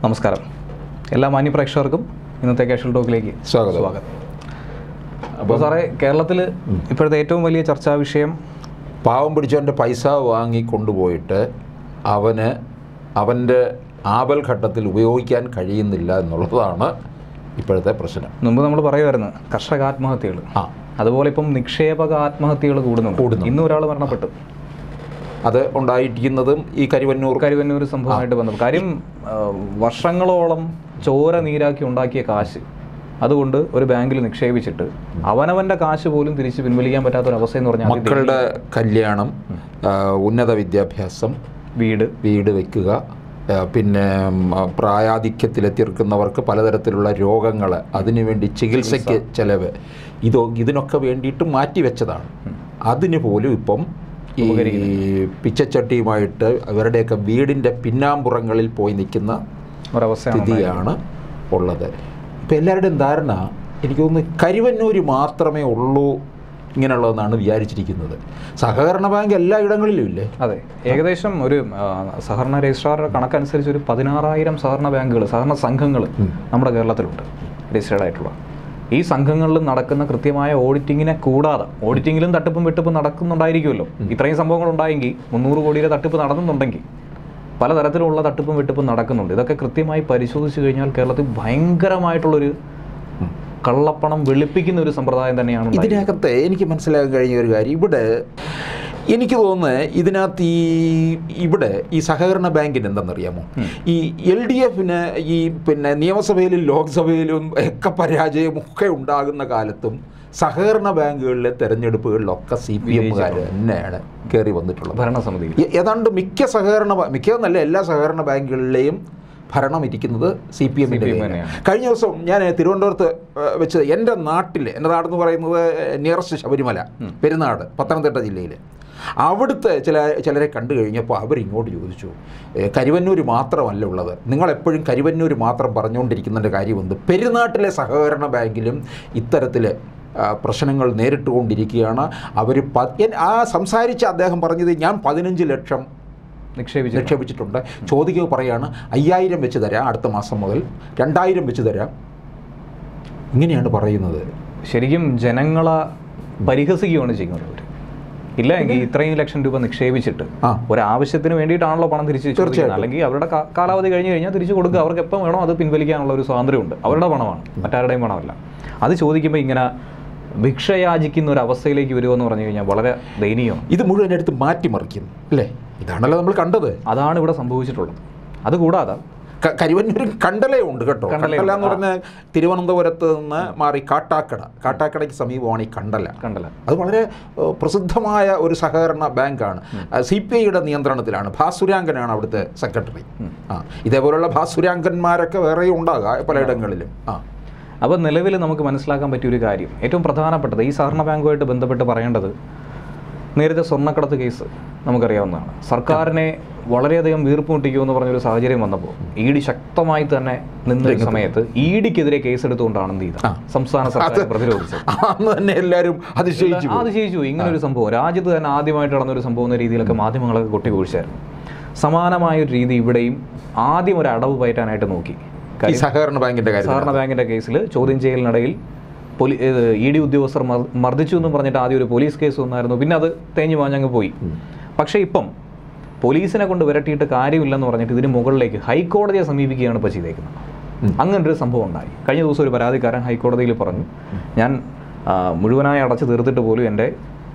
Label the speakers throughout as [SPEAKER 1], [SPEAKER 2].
[SPEAKER 1] നമസ്കാരം എല്ലാ മാന്യ പ്രേക്ഷകർക്കും ഇന്നത്തെ കാഷ്വൽ ടോക്കിലേക്ക്
[SPEAKER 2] സ്വാഗതം.
[SPEAKER 1] സ്വാഗതം അപ്പോൾ സാറേ കേരളത്തിൽ ഇപ്പോഴത്തെ ഏറ്റവും വലിയ ചർച്ചാ വിഷയം
[SPEAKER 2] പാവം പിടിച്ചവൻ്റെ പൈസ വാങ്ങി കൊണ്ടുപോയിട്ട് അവന് അവൻ്റെ ആപൽ ഘട്ടത്തിൽ ഉപയോഗിക്കാൻ കഴിയുന്നില്ല എന്നുള്ളതാണ് ഇപ്പോഴത്തെ പ്രശ്നം
[SPEAKER 1] മുമ്പ് നമ്മൾ പറയുമായിരുന്നു കർഷക ആത്മഹത്യകൾ
[SPEAKER 2] ആ
[SPEAKER 1] അതുപോലെ ഇപ്പം നിക്ഷേപക ആത്മഹത്യകൾ കൂടുന്നുണ്ട്
[SPEAKER 2] കൂടുന്നുണ്ട്.
[SPEAKER 1] ഇന്ന് ഒരാൾ മരണപ്പെട്ടു
[SPEAKER 2] അത് ഉണ്ടായിരിക്കുന്നതും ഈ കരുവന്നൂർ
[SPEAKER 1] കരുവന്നൂർ സംഭവമായിട്ട് ബന്ധം കാര്യം ആ, വർഷങ്ങളോളം ചോര നീരാക്കി ഉണ്ടാക്കിയ കാശ് അതുകൊണ്ട് ഒരു ബാങ്കിൽ നിക്ഷേപിച്ചിട്ട് അവനവന്റെ കാശ് പോലും തിരിച്ച് പിൻവലിക്കാൻ പറ്റാത്ത ഒരു അവസ്ഥ എന്ന് പറഞ്ഞാൽ അത്
[SPEAKER 2] മക്കളുടെ കല്യാണം ആ, ഉന്നത വിദ്യാഭ്യാസം
[SPEAKER 1] വീട്
[SPEAKER 2] വീട് വയ്ക്കുക ആ, പിന്നെ ഉം, ആ, പ്രായാധിക്യത്തിലെത്തിയിരിക്കുന്നവർക്ക് പലതരത്തിലുള്ള രോഗങ്ങൾ അതിനുവേണ്ടി ചികിത്സയ്ക്ക് ചെലവ് ഇതോ ഇതിനൊക്കെ വേണ്ടിയിട്ട് മാറ്റിവെച്ചതാണ് അതിന് പോലും ഇപ്പം ഈ പിച്ചച്ചട്ടിയുമായിട്ട് അവരുടെയൊക്കെ വീടിൻ്റെ പിന്നാമ്പുറങ്ങളിൽ പോയി നിൽക്കുന്ന
[SPEAKER 1] ഒരവസ്ഥയാണ്
[SPEAKER 2] സ്ഥിതിയാണ് ഉള്ളത് ഇപ്പം എല്ലാവരുടെയും ധാരണ എനിക്ക് തോന്നുന്നു കരുവന്നൂർ മാത്രമേ ഉള്ളൂ ഇങ്ങനെയുള്ളതെന്നാണ് വിചാരിച്ചിരിക്കുന്നത് സഹകരണ ബാങ്ക് എല്ലാ ഇടങ്ങളിലും ഇല്ലേ
[SPEAKER 1] അതെ ഏകദേശം ഒരു ആ, സഹകരണ രജിസ്ട്രാറുടെ കണക്കനുസരിച്ച് ഒരു പതിനാറായിരം സഹകരണ ബാങ്കുകൾ സഹകരണ സംഘങ്ങൾ നമ്മുടെ കേരളത്തിലുണ്ട് രജിസ്റ്റേർഡ് ആയിട്ടുള്ള ഈ സംഘങ്ങളിൽ നടക്കുന്ന കൃത്യമായ ഓഡിറ്റിങ്ങിനെ കൂടാതെ ഓഡിറ്റിങ്ങിലും തട്ടിപ്പും വെട്ടിപ്പും നടക്കുന്നുണ്ടായിരിക്കുമല്ലോ ഇത്രയും സംഭവങ്ങൾ ഉണ്ടായെങ്കിൽ മുന്നൂറ് കോടിയുടെ തട്ടിപ്പ് നടന്നുണ്ടെങ്കിൽ പലതരത്തിലുള്ള തട്ടിപ്പും വെട്ടിപ്പും നടക്കുന്നുണ്ട് ഇതൊക്കെ കൃത്യമായി പരിശോധിച്ച് കഴിഞ്ഞാൽ കേരളത്തിൽ ഭയങ്കരമായിട്ടുള്ളൊരു കള്ളപ്പണം വെളുപ്പിക്കുന്ന ഒരു സമ്പ്രദായം തന്നെയാണ് ഉണ്ടായിരിക്കുന്നത്.
[SPEAKER 2] ഇതിനകത്ത് എനിക്ക് മനസ്സിലാക്കാൻ കഴിഞ്ഞ ഒരു കാര്യം ഇവിടെ എനിക്ക് തോന്നുന്നത് ഇതിനകത്ത് ഈ ഇവിടെ ഈ സഹകരണ ബാങ്കിന് എന്താണെന്നറിയാമോ ഈ എൽ ഡി എഫിന് ഈ പിന്നെ നിയമസഭയിലും ലോക്സഭയിലും ഒക്കെ പരാജയം ഒക്കെ ഉണ്ടാകുന്ന കാലത്തും സഹകരണ ബാങ്കുകളിലെ തെരഞ്ഞെടുപ്പുകളിലൊക്കെ സി പി എമ്മുകാർ തന്നെയാണ് കയറി വന്നിട്ടുള്ളത്
[SPEAKER 1] ഭരണസമിതിയിൽ
[SPEAKER 2] ഏ- ഏതാണ്ട് മിക്ക സഹകരണ ബാ- മിക്കതെന്നല്ല എല്ലാ സഹകരണ ബാങ്കുകളിലെയും ഭരണം ഇരിക്കുന്നത് സി പി എമ്മിൻ്റെ
[SPEAKER 1] CPM
[SPEAKER 2] കയ്യിലാണ്.
[SPEAKER 1] തന്നെയാണ്.
[SPEAKER 2] കഴിഞ്ഞ ദിവസം ഞാൻ തിരുവനന്തപുരത്ത് ഏഹ്, വെച്ച് എൻ്റെ നാട്ടിൽ എൻ്റെ നാടെന്ന് പറയുന്നത് നിയറസ്റ്റ് ശബരിമല പെരുന്നാട് പത്തനംതിട്ട ജില്ലയിൽ അവിടുത്തെ ചില ചിലരെ കണ്ടു കഴിഞ്ഞപ്പോൾ അവരിങ്ങോട്ട് ചോദിച്ചു "ഏ, കരുവന്നൂർ മാത്രമല്ല ഉള്ളത് നിങ്ങളെപ്പോഴും കരുവന്നൂർ മാത്രം പറഞ്ഞുകൊണ്ടിരിക്കുന്നതിൻ്റെ കാര്യമുണ്ട് പെരുന്നാട്ടിലെ സഹകരണ ബാങ്കിലും ഇത്തരത്തിൽ ആ, പ്രശ്നങ്ങൾ നേരിട്ടുകൊണ്ടിരിക്കുകയാണ് അവർ ആ സംസാരിച്ച അദ്ദേഹം പറഞ്ഞത് ഞാൻ പതിനഞ്ച് ലക്ഷം
[SPEAKER 1] നിക്ഷേപിച്ചു
[SPEAKER 2] നിക്ഷേപിച്ചിട്ടുണ്ട് ചോദിക്കുക പറയാണ് അയ്യായിരം വെച്ച് തരാം അടുത്ത മാസം മുതൽ രണ്ടായിരം വെച്ച് തരാം ഇങ്ങനെയാണ് പറയുന്നത്
[SPEAKER 1] ശരിക്കും ജനങ്ങളെ പരിഹസിക്കുകയാണ് ചെയ്യുന്നത് അവർ ഇല്ല എങ്കിൽ ഇത്രയും ലക്ഷം രൂപ നിക്ഷേപിച്ചിട്ട്
[SPEAKER 2] ആ.
[SPEAKER 1] ഒരാവശ്യത്തിന് വേണ്ടിയിട്ടാണല്ലോ പണം തിരിച്ച് ചോദിക്കുന്നത്
[SPEAKER 2] തീർച്ചയായിട്ടും.
[SPEAKER 1] അല്ലെങ്കിൽ അവരുടെ കാ- കാലാവധി കഴിഞ്ഞ് കഴിഞ്ഞാൽ തിരിച്ചു കൊടുക്കുക അവർക്ക് എപ്പം വേണോ അത് പിൻവലിക്കാനുള്ള ഒരു സ്വാതന്ത്ര്യമുണ്ട് അവരുടെ പണമാണ് മറ്റാരുടെയും പണമല്ല അത് ചോദിക്കുമ്പോൾ ഇങ്ങനെ ഭിക്ഷയാചിക്കുന്ന ഒരു അവസ്ഥയിലേക്ക് വരുമെന്ന് പറഞ്ഞു കഴിഞ്ഞാൽ വളരെ ദയനീയമാണ്
[SPEAKER 2] ഇത് മുഴുവൻ എടുത്ത് മാറ്റിമറിക്കുന്നു അല്ലേ ഇതാണല്ലോ നമ്മൾ കണ്ടത്
[SPEAKER 1] അതാണ് ഇവിടെ സംഭവിച്ചിട്ടുള്ളത് അതുകൂടാതെ
[SPEAKER 2] ക- കരുവന്നൂരിൽ കണ്ടലേ ഉണ്ട് കേട്ടോ
[SPEAKER 1] കണ്ടലയുണ്ട്.
[SPEAKER 2] കണ്ടല എന്ന് പറഞ്ഞാൽ തിരുവനന്തപുരത്ത് നിന്ന് മാറി കാട്ടാക്കട കാട്ടാക്കടയ്ക്ക് സമീപമാണ് ഈ കണ്ടല
[SPEAKER 1] കണ്ടല്ല
[SPEAKER 2] അത് വളരെ ഏഹ്, പ്രസിദ്ധമായ ഒരു സഹകരണ ബാങ്കാണ് സി പി ഐയുടെ നിയന്ത്രണത്തിലാണ് ഭാസുരാങ്കനാണ് അവിടുത്തെ സെക്രട്ടറി ആ ഇതേപോലുള്ള ഭാസുരാങ്കന്മാരൊക്കെ വേറെയും ഉണ്ടാകാം പലയിടങ്ങളിലും ആ
[SPEAKER 1] അപ്പോൾ നിലവിൽ നമുക്ക് മനസ്സിലാക്കാൻ പറ്റിയ ഒരു കാര്യം ഏറ്റവും പ്രധാനപ്പെട്ടത് ഈ സഹകരണ ബാങ്കുമായിട്ട് ബന്ധപ്പെട്ട് പറയേണ്ടത് നേരത്തെ സ്വർണ്ണക്കടത്ത് കേസ് നമുക്കറിയാവുന്നതാണ് സർക്കാരിനെ വളരെയധികം വീർപ്പ് മുട്ടിക്കുമെന്ന് പറഞ്ഞൊരു സാഹചര്യം വന്നപ്പോൾ ഇ ഡി ശക്തമായി തന്നെ നിന്ന ഒരു സമയത്ത് ഇ ഡിക്കെതിരെ കേസെടുത്തുകൊണ്ടാണ് എന്ത് ചെയ്തത് സംസ്ഥാന സർക്കാർ പ്രതിരോധിച്ചത്
[SPEAKER 2] അന്ന് തന്നെ എല്ലാവരും അതിശയിച്ചു
[SPEAKER 1] അത് ചെയ്യിച്ചു ഇങ്ങനെ ഒരു സംഭവം രാജ്യത്ത് തന്നെ ആദ്യമായിട്ട് നടന്ന ഒരു സംഭവം എന്ന രീതിയിലൊക്കെ മാധ്യമങ്ങളൊക്കെ കൊട്ടിക്കുഴിച്ചായിരുന്നു സമാനമായ ഒരു രീതി ഇവിടെയും ആദ്യം ഒരു അടവ് പയറ്റാനായിട്ട് നോക്കി
[SPEAKER 2] ഈ സഹകരണ ബാങ്കിന്റെ കാര്യം
[SPEAKER 1] സഹകരണ ബാങ്കിന്റെ കേസിൽ ചോദ്യം ചെയ്യലിനിടയിൽ പോലീ ഇ ഡി ഉദ്യോഗസ്ഥർ മർ- മർദ്ദിച്ചു എന്ന് പറഞ്ഞിട്ട് ആദ്യം ഒരു പോലീസ് കേസ് വന്നായിരുന്നു പിന്നെ അത് തേഞ്ഞു മാഞ്ഞങ്ങ് പോയി പക്ഷേ ഇപ്പം പോലീസിനെ കൊണ്ട് വിരട്ടിയിട്ട് കാര്യമില്ലെന്ന് പറഞ്ഞിട്ട് ഇതിന് മുകളിലേക്ക് ഹൈക്കോടതിയെ സമീപിക്കുകയാണ് ഇപ്പോൾ ചെയ്തേക്കുന്നത് അങ്ങനെ ഒരു സംഭവം ഉണ്ടായി കഴിഞ്ഞ ദിവസം ഒരു പരാതിക്കാരൻ ഹൈക്കോടതിയിൽ പറഞ്ഞു ഞാൻ ആ, മുഴുവനായി അടച്ചു തീർത്തിട്ട് പോലും എൻ്റെ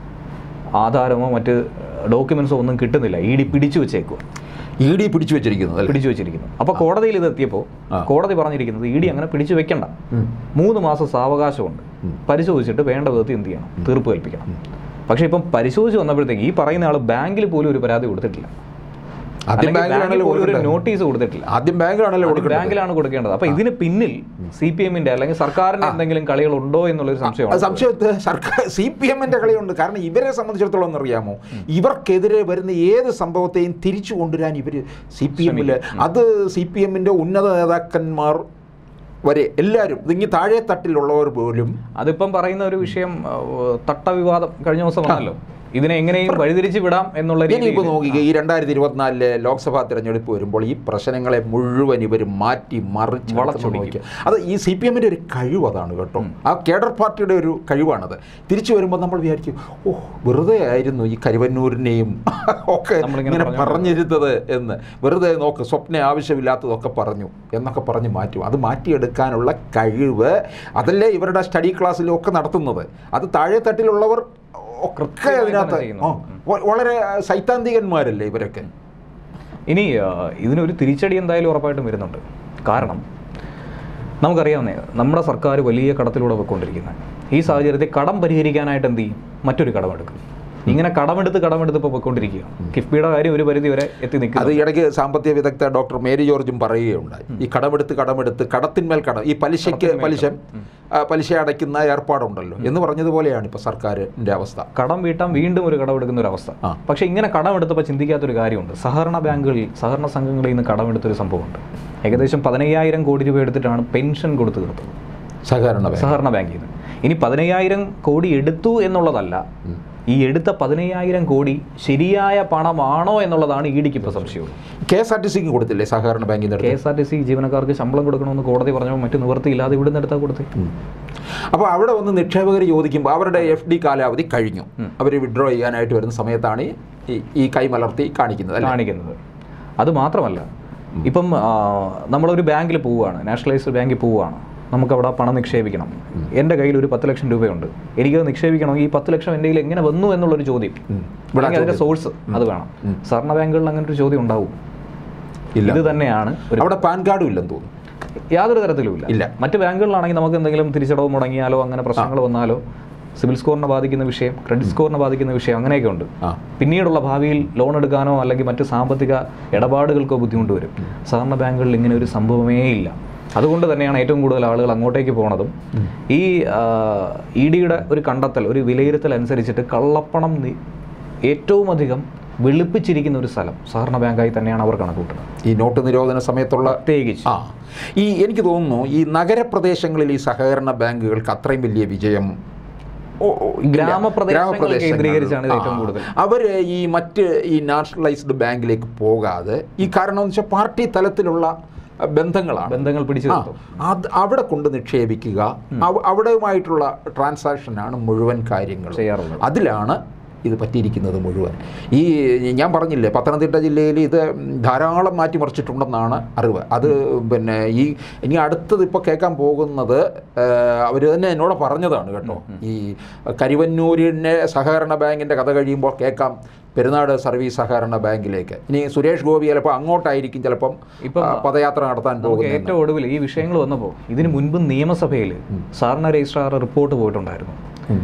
[SPEAKER 1] ആധാരമോ മറ്റ് ഡോക്യുമെൻസോ ഒന്നും കിട്ടുന്നില്ല ഇ ഡി പിടിച്ചു വെച്ചേക്കുക
[SPEAKER 2] ഇ ഡി പിടിച്ചു വെച്ചിരിക്കുന്നത് അല്ലേ
[SPEAKER 1] പിടിച്ചു വെച്ചിരിക്കുന്നു അപ്പോൾ കോടതിയിൽ ഇത് എത്തിയപ്പോൾ കോടതി പറഞ്ഞിരിക്കുന്നത് ഇ ഡി അങ്ങനെ പിടിച്ചു വെക്കണ്ട മൂന്ന് മാസം സാവകാശമുണ്ട് പരിശോധിച്ചിട്ട് വേണ്ട വിധത്തിൽ എന്ത് ചെയ്യണം തീർപ്പ് കൽപ്പിക്കണം പക്ഷേ ഇപ്പം പരിശോധിച്ച് വന്നപ്പോഴത്തേക്ക് ഈ പറയുന്ന ആൾ ബാങ്കിൽ പോലും ഒരു പരാതി കൊടുത്തിട്ടില്ല
[SPEAKER 2] ആദ്യം
[SPEAKER 1] അല്ലെങ്കിൽ ബാങ്കിൽ
[SPEAKER 2] ബാങ്കിലാണല്ലോ
[SPEAKER 1] പോലും ഒരു
[SPEAKER 2] കൊടുക്കേണ്ടത്.
[SPEAKER 1] നോട്ടീസ് കൊടുത്തിട്ടില്ല
[SPEAKER 2] ആദ്യം ബാങ്കിലാണല്ലോ
[SPEAKER 1] അത്
[SPEAKER 2] കൊടുക്കേണ്ടത്
[SPEAKER 1] ബാങ്കിലാണ് കൊടുക്കേണ്ടത് അപ്പൊ ഇതിന് പിന്നിൽ സി പി എമ്മിന്റെ അല്ലെങ്കിൽ സർക്കാരിന്റെ എന്തെങ്കിലും കളികൾ ഉണ്ടോ എന്നുള്ളൊരു
[SPEAKER 2] അത്
[SPEAKER 1] സംശയമാണ്
[SPEAKER 2] സംശയത്ത് സർക്കാർ സി പി എമ്മിന്റെ കളിയുണ്ട് കാരണം ഇവരെ സംബന്ധിച്ചിടത്തോളം എന്നറിയാമോ ഇവർക്കെതിരെ വരുന്ന ഏത് സംഭവത്തെയും തിരിച്ചു കൊണ്ടുവരാൻ ഇവർ സി പി എമ്മില് അത് സി പി എമ്മിന്റെ ഉന്നത നേതാക്കന്മാർ വരെ എല്ലാവരും ഇതിങ്ങി താഴെ തട്ടിലുള്ളവർ പോലും
[SPEAKER 1] അതിപ്പം പറയുന്ന ഒരു വിഷയം ആ, തട്ട വിവാദം കഴിഞ്ഞ ദിവസം വന്നല്ലോ ഇതിനെ എങ്ങനെയും വഴിതിരിച്ച് വിടാം എന്നുള്ള രീതിയിൽ
[SPEAKER 2] ഇനിയിപ്പോൾ നോക്കിക്കുക ഈ രണ്ടായിരത്തി ഇരുപത്തിനാലിലെ ലോക്സഭാ തിരഞ്ഞെടുപ്പ് വരുമ്പോൾ ഈ പ്രശ്നങ്ങളെ മുഴുവൻ ഇവർ മാറ്റി മറിച്ച്
[SPEAKER 1] വളച്ചൊടിക്കും.
[SPEAKER 2] നോക്കിയ അത് ഈ സി പി എമ്മിൻ്റെ ഒരു കഴിവ് അതാണ് കേട്ടോ ആ കേഡർ പാർട്ടിയുടെ ഒരു കഴിവാണത് തിരിച്ചു വരുമ്പോൾ നമ്മൾ വിചാരിക്കും ഓ വെറുതെ ആയിരുന്നു ഈ കരുവന്നൂരിനെയും ഒക്കെ
[SPEAKER 1] നമ്മളിങ്ങനെ
[SPEAKER 2] ഇങ്ങനെ
[SPEAKER 1] പറഞ്ഞുകൊണ്ട്
[SPEAKER 2] പറഞ്ഞിരുന്നത് എന്ന് വെറുതെ നോക്ക് സ്വപ്ന ആവശ്യമില്ലാത്തതൊക്കെ പറഞ്ഞു എന്നൊക്കെ പറഞ്ഞ് മാറ്റും അത് മാറ്റിയെടുക്കാനുള്ള കഴിവ് അതല്ലേ ഇവരുടെ സ്റ്റഡി ക്ലാസ്സിലും ഒക്കെ നടത്തുന്നത് അത് താഴെ തട്ടിലുള്ളവർ ഒക്കെ
[SPEAKER 1] കൃത്യമായി
[SPEAKER 2] അതിനകത്ത്
[SPEAKER 1] തന്നെ ചെയ്യുന്നു.
[SPEAKER 2] ആ, വ- വളരെ സൈദ്ധാന്തികന്മാരല്ലേ ഇവരൊക്കെ
[SPEAKER 1] ഇനി ആ, ഇതിനൊരു തിരിച്ചടി എന്തായാലും ഉറപ്പായിട്ടും വരുന്നുണ്ട് കാരണം നമുക്കറിയാവുന്നേ നമ്മുടെ സർക്കാർ വലിയ കടത്തിലൂടെ പോയിക്കൊണ്ടിരിക്കുന്നത് ഈ സാഹചര്യത്തിൽ കടം പരിഹരിക്കാനായിട്ട് എന്ത് ചെയ്യും മറ്റൊരു കടമെടുക്കും ഇങ്ങനെ കടമെടുത്ത് കടമെടുത്ത് ഇപ്പോൾ പോയിക്കൊണ്ടിരിക്കുക കിഫ്ബിയുടെ കാര്യം ഒരു പരിധി വരെ എത്തി
[SPEAKER 2] അത്
[SPEAKER 1] നിൽക്കുന്നത്
[SPEAKER 2] ഇടയ്ക്ക് സാമ്പത്തിക വിദഗ്ധ ഡോക്ടർ മേരി ജോർജും പറയുകയുണ്ടായി ഈ കടമെടുത്ത് കടമെടുത്ത് കടത്തിന്മേൽ കടം ഈ പലിശയ്ക്ക് പലിശ ആ, പലിശ അടയ്ക്കുന്ന ഏർപ്പാടുണ്ടല്ലോ എന്ന് പറഞ്ഞതുപോലെയാണ് ഇപ്പോൾ സർക്കാരിൻ്റെ അവസ്ഥ
[SPEAKER 1] കടം വീട്ടാൻ വീണ്ടും ഒരു കടമെടുക്കുന്ന ഒരു അവസ്ഥ
[SPEAKER 2] ആ.
[SPEAKER 1] പക്ഷേ ഇങ്ങനെ കടമെടുത്തപ്പോൾ ചിന്തിക്കാത്തൊരു കാര്യമുണ്ട് സഹകരണ ബാങ്കുകളിൽ സഹകരണ സംഘങ്ങളിൽ നിന്ന് കടമെടുത്തൊരു സംഭവമുണ്ട് ഏകദേശം പതിനയ്യായിരം കോടി രൂപ എടുത്തിട്ടാണ് പെൻഷൻ കൊടുത്തു തീർത്തത്
[SPEAKER 2] സഹകരണ ബാങ്ക്
[SPEAKER 1] സഹകരണ ബാങ്കിൽ നിന്ന് ഇനി പതിനയ്യായിരം കോടി എടുത്തു എന്നുള്ളതല്ല ഈ എടുത്ത പതിനയ്യായിരം കോടി ശരിയായ പണമാണോ എന്നുള്ളതാണ് ഇ ഡിക്ക് ഇപ്പോൾ സംശയമുള്ളത്
[SPEAKER 2] കെ എസ് ആർ ടി സിക്ക് കൊടുത്തില്ലേ സഹകരണ ബാങ്കിൽ നിന്ന്
[SPEAKER 1] K S R T C ജീവനക്കാർക്ക് ശമ്പളം കൊടുക്കണമെന്ന് കോടതി പറഞ്ഞപ്പോൾ മറ്റു നിവൃത്തിയില്ലാതെ ഇവിടുന്ന് എടുത്താൽ കൊടുത്തേ
[SPEAKER 2] അപ്പോൾ അവിടെ വന്ന് നിക്ഷേപകർ ചോദിക്കുമ്പോൾ അവരുടെ എഫ് ഡി കാലാവധി കഴിഞ്ഞു അവർ വിഡ്രോ ചെയ്യാനായിട്ട് വരുന്ന സമയത്താണ് ഈ ഈ കൈമലർത്തി കാണിക്കുന്നത് അല്ലേ
[SPEAKER 1] കാണിക്കുന്നത് അത് മാത്രമല്ല ഇപ്പം ആ, നമ്മളൊരു ബാങ്കിൽ പോവുകയാണ് നാഷണലൈസ്ഡ് ബാങ്കിൽ പോവുകയാണ് നമുക്കവിടെ പണം നിക്ഷേപിക്കണം എൻ്റെ കയ്യിൽ ഒരു പത്ത് ലക്ഷം രൂപയുണ്ട് എനിക്കത് നിക്ഷേപിക്കണം ഈ പത്ത് ലക്ഷം എൻ്റെ കയ്യിൽ എങ്ങനെ വന്നു എന്നുള്ളൊരു ചോദ്യം
[SPEAKER 2] ഇവിടെ
[SPEAKER 1] അല്ലെങ്കിൽ അതിൻ്റെ സോഴ്സ് അത് വേണം സഹകരണ ബാങ്കുകളിൽ അങ്ങനെ ഒരു ചോദ്യം ഉണ്ടാവും
[SPEAKER 2] ഇല്ല
[SPEAKER 1] ഇത് തന്നെയാണ് ഒരു
[SPEAKER 2] അവിടെ പാൻ കാർഡും ഇല്ലെന്ന് തോന്നുന്നു
[SPEAKER 1] യാതൊരു തരത്തിലും
[SPEAKER 2] ഇല്ല.
[SPEAKER 1] ഇല്ല മറ്റ് ബാങ്കുകളിലാണെങ്കിൽ നമുക്ക് എന്തെങ്കിലും തിരിച്ചടവ് മുടങ്ങിയാലോ അങ്ങനെ പ്രശ്നങ്ങൾ വന്നാലോ സിവിൽ സ്കോറിനെ ബാധിക്കുന്ന വിഷയം ക്രെഡിറ്റ് സ്കോറിനെ ബാധിക്കുന്ന വിഷയം അങ്ങനെയൊക്കെ ഉണ്ട്
[SPEAKER 2] ആ
[SPEAKER 1] പിന്നീടുള്ള ഭാവിയിൽ ലോൺ എടുക്കാനോ അല്ലെങ്കിൽ മറ്റ് സാമ്പത്തിക ഇടപാടുകൾക്കോ ബുദ്ധിമുട്ട് വരും സഹകരണ ബാങ്കുകളിൽ ഇങ്ങനെ ഒരു സംഭവമേ ഇല്ല അതുകൊണ്ട് തന്നെയാണ് ഏറ്റവും കൂടുതൽ ആളുകൾ അങ്ങോട്ടേക്ക് പോണതും ഈ ഇ ഡിയുടെ ഒരു കണ്ടെത്തൽ ഒരു വിലയിരുത്തൽ അനുസരിച്ചിട്ട് കള്ളപ്പണം നി- ഏറ്റവും അധികം വെളുപ്പിച്ചിരിക്കുന്ന ഒരു സ്ഥലം സഹകരണ ബാങ്കായി തന്നെയാണ് അവർ കണക്കൂട്ടുന്നത്
[SPEAKER 2] ഈ നോട്ട് നിരോധന സമയത്തുള്ള
[SPEAKER 1] പ്രത്യേകിച്ച്
[SPEAKER 2] ആ ഈ എനിക്ക് തോന്നുന്നു ഈ നഗരപ്രദേശങ്ങളിൽ ഈ സഹകരണ ബാങ്കുകൾക്ക് അത്രയും വലിയ വിജയം ഓ- ഓ, ഇല്ല.
[SPEAKER 1] ഗ്രാമപ്രദേശങ്ങൾ
[SPEAKER 2] ഗ്രാമപ്രദേശങ്ങളിൽ.
[SPEAKER 1] കേന്ദ്രീകരിച്ചാണ് ഇത് ഏറ്റവും
[SPEAKER 2] ആ.
[SPEAKER 1] കൂടുതൽ.
[SPEAKER 2] അവര് ഈ മറ്റ് ഈ നാഷണലൈസ്ഡ് ബാങ്കിലേക്ക് പോകാതെ ഈ കാരണം എന്ന് വെച്ചാൽ പാർട്ടി തലത്തിലുള്ള അഹ്, ബന്ധങ്ങളാണ്
[SPEAKER 1] ബന്ധങ്ങൾ പിടിച്ചു
[SPEAKER 2] ആ,
[SPEAKER 1] നിർത്തും
[SPEAKER 2] അത് അവിടെ കൊണ്ട് നിക്ഷേപിക്കുക അവ- അവിടെയുമായിട്ടുള്ള ട്രാൻസാക്ഷനാണ് മുഴുവൻ കാര്യങ്ങൾ
[SPEAKER 1] ചെയ്യാറുള്ളത്
[SPEAKER 2] അതിലാണ് ഇത് പറ്റിയിരിക്കുന്നത് മുഴുവൻ ഈ ഞാൻ പറഞ്ഞില്ലേ പത്തനംതിട്ട ജില്ലയിൽ ഇത് ധാരാളം മാറ്റിമറിച്ചിട്ടുണ്ടെന്നാണ് അറിവ് അത് പിന്നെ ഈ ഇനി അടുത്തത് ഇപ്പോൾ കേൾക്കാൻ പോകുന്നത് അവർ തന്നെ എന്നോട് പറഞ്ഞതാണ് കേട്ടോ ഈ കരിവന്നൂരിനെ സഹകരണ ബാങ്കിൻ്റെ കഥ കഴിയുമ്പോൾ കേൾക്കാം പെരുന്നാട് സർവീസ് സഹകരണ ബാങ്കിലേക്ക് ഇനി സുരേഷ് ഗോപി ചിലപ്പോൾ അങ്ങോട്ടായിരിക്കും ചിലപ്പം
[SPEAKER 1] ഇപ്പം
[SPEAKER 2] ആ, പദയാത്ര നടത്താൻ
[SPEAKER 1] നമുക്ക്
[SPEAKER 2] പോകുന്നത്
[SPEAKER 1] ഏറ്റവും ഒടുവിൽ ഈ വിഷയങ്ങൾ വന്നപ്പോൾ ഇതിന് മുൻപ് നിയമസഭയിൽ സാറിന രജിസ്ട്രാർ റിപ്പോർട്ട് പോയിട്ടുണ്ടായിരുന്നു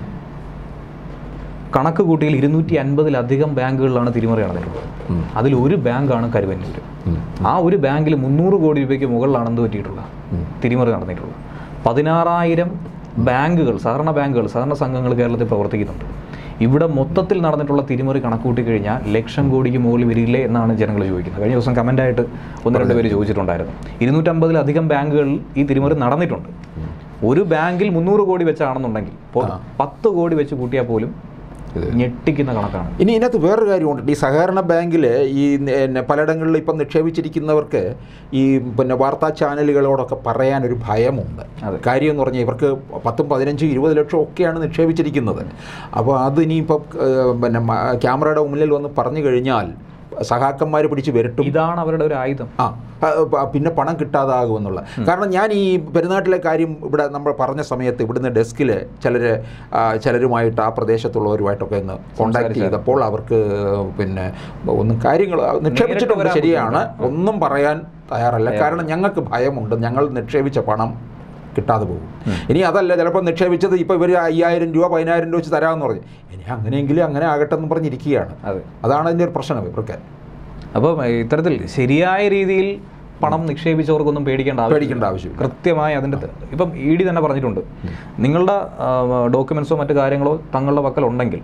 [SPEAKER 1] കണക്ക് കൂട്ടിയിൽ ഇരുന്നൂറ്റി അൻപതിലധികം ബാങ്കുകളിലാണ് തിരിമറി നടന്നിട്ടുള്ളത് അതിൽ ഒരു ബാങ്കാണ് കരുവന്നൂർ ആ ഒരു ബാങ്കിൽ മുന്നൂറ് കോടി രൂപയ്ക്ക് മുകളിലാണ് എന്ത് പറ്റിയിട്ടുള്ളത് തിരിമറി നടന്നിട്ടുള്ളത് പതിനാറായിരം ബാങ്കുകൾ സഹകരണ ബാങ്കുകൾ സഹകരണ സംഘങ്ങൾ കേരളത്തിൽ പ്രവർത്തിക്കുന്നുണ്ട് ഇവിടെ മൊത്തത്തിൽ നടന്നിട്ടുള്ള തിരിമറി കണക്കൂട്ടി കഴിഞ്ഞാൽ ലക്ഷം കോടിക്ക് മുകളിൽ വരില്ലേ എന്നാണ് ജനങ്ങൾ ചോദിക്കുന്നത് കഴിഞ്ഞ ദിവസം കമൻ്റായിട്ട് ഒന്ന് രണ്ട് പേര് ചോദിച്ചിട്ടുണ്ടായിരുന്നു ഇരുന്നൂറ്റമ്പതിലധികം ബാങ്കുകളിൽ ഈ തിരിമറി നടന്നിട്ടുണ്ട് ഒരു ബാങ്കിൽ മുന്നൂറ് കോടി വെച്ചാണെന്നുണ്ടെങ്കിൽ ഇപ്പോൾ പത്ത് കോടി വെച്ച് കൂട്ടിയാൽ പോലും ഞെട്ടിക്കുന്ന കണക്കാണ്
[SPEAKER 2] ഇനി ഇതിനകത്ത് വേറൊരു കാര്യമുണ്ട് ഈ സഹകരണ ബാങ്കിൽ ഈ പിന്നെ പലയിടങ്ങളിൽ ഇപ്പം നിക്ഷേപിച്ചിരിക്കുന്നവർക്ക് ഈ പിന്നെ വാർത്താ ചാനലുകളോടൊക്കെ പറയാനൊരു ഭയമുണ്ട്
[SPEAKER 1] അതെ.
[SPEAKER 2] കാര്യം എന്ന് പറഞ്ഞാൽ ഇവർക്ക് പത്തും പതിനഞ്ചും ഇരുപത് ലക്ഷം ഒക്കെയാണ് നിക്ഷേപിച്ചിരിക്കുന്നത് അപ്പോൾ അത് ഇനിയിപ്പം ഏഹ്, പിന്നെ മ- ക്യാമറയുടെ മുന്നിൽ വന്ന് പറഞ്ഞു കഴിഞ്ഞാൽ സഹാക്കന്മാർ പിടിച്ച് വരട്ടും
[SPEAKER 1] ഇതാണ് അവരുടെ ഒരു ആയുധം
[SPEAKER 2] ആ ആ, പ- പിന്നെ പണം കിട്ടാതാകുമെന്നുള്ള കാരണം ഞാൻ ഈ പെരുന്നാട്ടിലെ കാര്യം ഇവിടെ നമ്മൾ പറഞ്ഞ സമയത്ത് ഇവിടുന്ന് ഡെസ്കിൽ ചിലർ ചിലരുമായിട്ട് ആ പ്രദേശത്തുള്ളവരുമായിട്ടൊക്കെ ഒന്ന് കോണ്ടാക്ട് ചെയ്തപ്പോൾ അവർക്ക് പിന്നെ ഒന്നും കാര്യങ്ങൾ നിക്ഷേപിച്ചിട്ടുണ്ട്
[SPEAKER 1] വരാൻ
[SPEAKER 2] ശരിയാണ് ഒന്നും പറയാൻ തയ്യാറല്ല കാരണം ഞങ്ങൾക്ക് ഭയമുണ്ട് ഞങ്ങൾ നിക്ഷേപിച്ച പണം കിട്ടാതെ പോകും ഇനി അതല്ല ചിലപ്പോൾ നിക്ഷേപിച്ചത് ഇപ്പോൾ ഇവർ അയ്യായിരം രൂപ പതിനായിരം രൂപ വെച്ച് തരാമെന്ന് പറഞ്ഞു ഇനി അങ്ങനെയെങ്കിലും അങ്ങനെ ആകട്ടെ എന്ന് പറഞ്ഞിരിക്കുകയാണ്
[SPEAKER 1] അതെ
[SPEAKER 2] അതാണ് അതിൻ്റെ ഒരു പ്രശ്നം ഇവർക്ക്
[SPEAKER 1] അപ്പം ഇത്തരത്തിൽ ശരിയായ രീതിയിൽ പണം നിക്ഷേപിച്ചവർക്കൊന്നും പേടിക്കേണ്ട ആവശ്യം
[SPEAKER 2] പേടിക്കേണ്ട ആവശ്യമില്ല
[SPEAKER 1] കൃത്യമായി അതിൻ്റെ ത- ഇപ്പം ഇ ഡി തന്നെ പറഞ്ഞിട്ടുണ്ട് നിങ്ങളുടെ ഡോക്യുമെൻസോ മറ്റു കാര്യങ്ങളോ തങ്ങളുടെ പക്കലുണ്ടെങ്കിൽ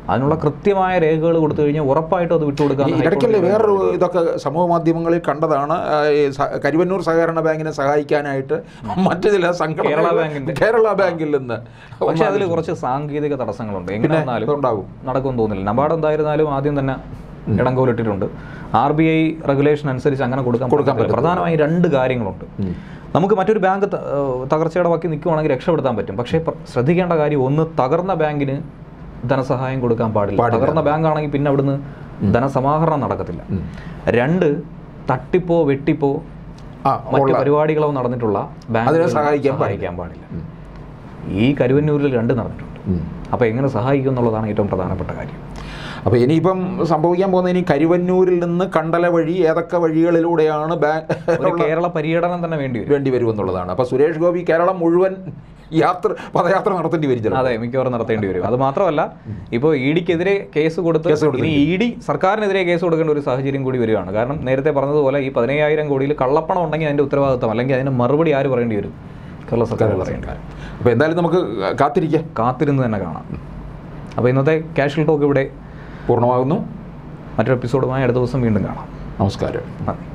[SPEAKER 1] അതിനുള്ള കൃത്യമായ രേഖകൾ കൊടുത്തു കഴിഞ്ഞാൽ ഉറപ്പായിട്ടും അത് വിട്ടുകൊടുക്കാൻ
[SPEAKER 2] ഈ ഇടയ്ക്കല്ലേ വേറൊരു ഇതൊക്കെ സമൂഹ മാധ്യമങ്ങളിൽ കണ്ടതാണ് ആ, ഈ സ- കരുവന്നൂർ സഹകരണ ബാങ്കിനെ സഹായിക്കാനായിട്ട് മറ്റു ചില സംഘടന
[SPEAKER 1] കേരള ബാങ്കിന്റെ.
[SPEAKER 2] കേരള ബാങ്കിൽ നിന്ന്
[SPEAKER 1] പക്ഷേ അതിൽ കുറച്ച് സാങ്കേതിക തടസ്സങ്ങളുണ്ട് എങ്ങനെ
[SPEAKER 2] പിന്നെ
[SPEAKER 1] വന്നാലും
[SPEAKER 2] ഉണ്ടാകും
[SPEAKER 1] നടക്കുമെന്ന് തോന്നുന്നില്ല നബാർഡ് എന്തായിരുന്നാലും ആദ്യം തന്നെ ഇടങ്കോലിട്ടിട്ടുണ്ട് ആർ ബി ഐ റെഗുലേഷൻ അനുസരിച്ച് അങ്ങനെ കൊടുക്കാൻ
[SPEAKER 2] കൊടുക്കാൻ
[SPEAKER 1] പറ്റത്തില്ല. പ്രധാനമായും രണ്ട് കാര്യങ്ങളുണ്ട് നമുക്ക് മറ്റൊരു ബാങ്ക് ത- ഏഹ് തകർച്ചയുടെ വക്കി നിൽക്കുവാണെങ്കിൽ രക്ഷപ്പെടുത്താൻ പറ്റും പക്ഷേ പ്ര- ശ്രദ്ധിക്കേണ്ട കാര്യം ഒന്ന് തകർന്ന ബാങ്കിന് ധനസഹായം കൊടുക്കാൻ പാടില്ല
[SPEAKER 2] പാടില്ല.
[SPEAKER 1] തകർന്ന ബാങ്ക് ആണെങ്കിൽ പിന്നെ അവിടുന്ന് ധനസമാഹരണം നടക്കത്തില്ല
[SPEAKER 2] ഉം.
[SPEAKER 1] രണ്ട് തട്ടിപ്പോ വെട്ടിപ്പോ
[SPEAKER 2] ആ
[SPEAKER 1] മറ്റ്
[SPEAKER 2] ഉള്ള
[SPEAKER 1] പരിപാടികളോ നടന്നിട്ടുള്ള ബാങ്ക്
[SPEAKER 2] അതിനെ സഹായിക്കാൻ
[SPEAKER 1] സഹായിക്കാൻ പാടില്ല
[SPEAKER 2] ഉം.
[SPEAKER 1] ഈ കരുവന്നൂരിൽ രണ്ട് നടന്നിട്ടുണ്ട്
[SPEAKER 2] ഉം.
[SPEAKER 1] അപ്പോൾ എങ്ങനെ സഹായിക്കും എന്നുള്ളതാണ് ഏറ്റവും പ്രധാനപ്പെട്ട കാര്യം
[SPEAKER 2] അപ്പോൾ ഇനിയിപ്പം സംഭവിക്കാൻ പോകുന്ന ഇനി കരുവന്നൂരിൽ നിന്ന് കണ്ടല വഴി ഏതൊക്കെ വഴികളിലൂടെയാണ്
[SPEAKER 1] ഒരു
[SPEAKER 2] ബാങ്ക്
[SPEAKER 1] കേരള പര്യടനം തന്നെ വേണ്ടി വരും
[SPEAKER 2] വേണ്ടി വരുമെന്നുള്ളതാണ് അപ്പോൾ സുരേഷ് ഗോപി കേരളം മുഴുവൻ യാത്ര പദയാത്ര നടത്തേണ്ടി വരും ചിലപ്പോൾ.
[SPEAKER 1] അതെ മിക്കവാറും നടത്തേണ്ടി വരും അത് മാത്രമല്ല ഇപ്പോൾ ഇ ഡിക്കെതിരെ കേസ് കൊടുത്ത്
[SPEAKER 2] കേസ് കൊടുത്ത്
[SPEAKER 1] ഇനി ഇ ഡി സർക്കാരിനെതിരെ കേസ് കൊടുക്കേണ്ട ഒരു സാഹചര്യം കൂടി വരികയാണ് കാരണം നേരത്തെ പറഞ്ഞതുപോലെ ഈ പതിനയ്യായിരം കോടിയിൽ കള്ളപ്പണം ഉണ്ടെങ്കിൽ അതിന്റെ ഉത്തരവാദിത്തം അല്ലെങ്കിൽ അതിന് മറുപടി ആര് പറയേണ്ടി വരും കേരള സർക്കാർ പറയേണ്ടി വരും
[SPEAKER 2] അപ്പോൾ എന്തായാലും നമുക്ക് കാത്തിരിക്കാം
[SPEAKER 1] കാത്തിരുന്ന് തന്നെ കാണാം അപ്പോൾ ഇന്നത്തെ കാഷ്വൽ ടോക്ക് ഇവിടെ
[SPEAKER 2] പൂർണ്ണമാകുന്നു
[SPEAKER 1] മറ്റൊരു എപ്പിസോഡുമായി അടുത്ത ദിവസം വീണ്ടും കാണാം
[SPEAKER 2] നമസ്കാരം
[SPEAKER 1] നന്ദി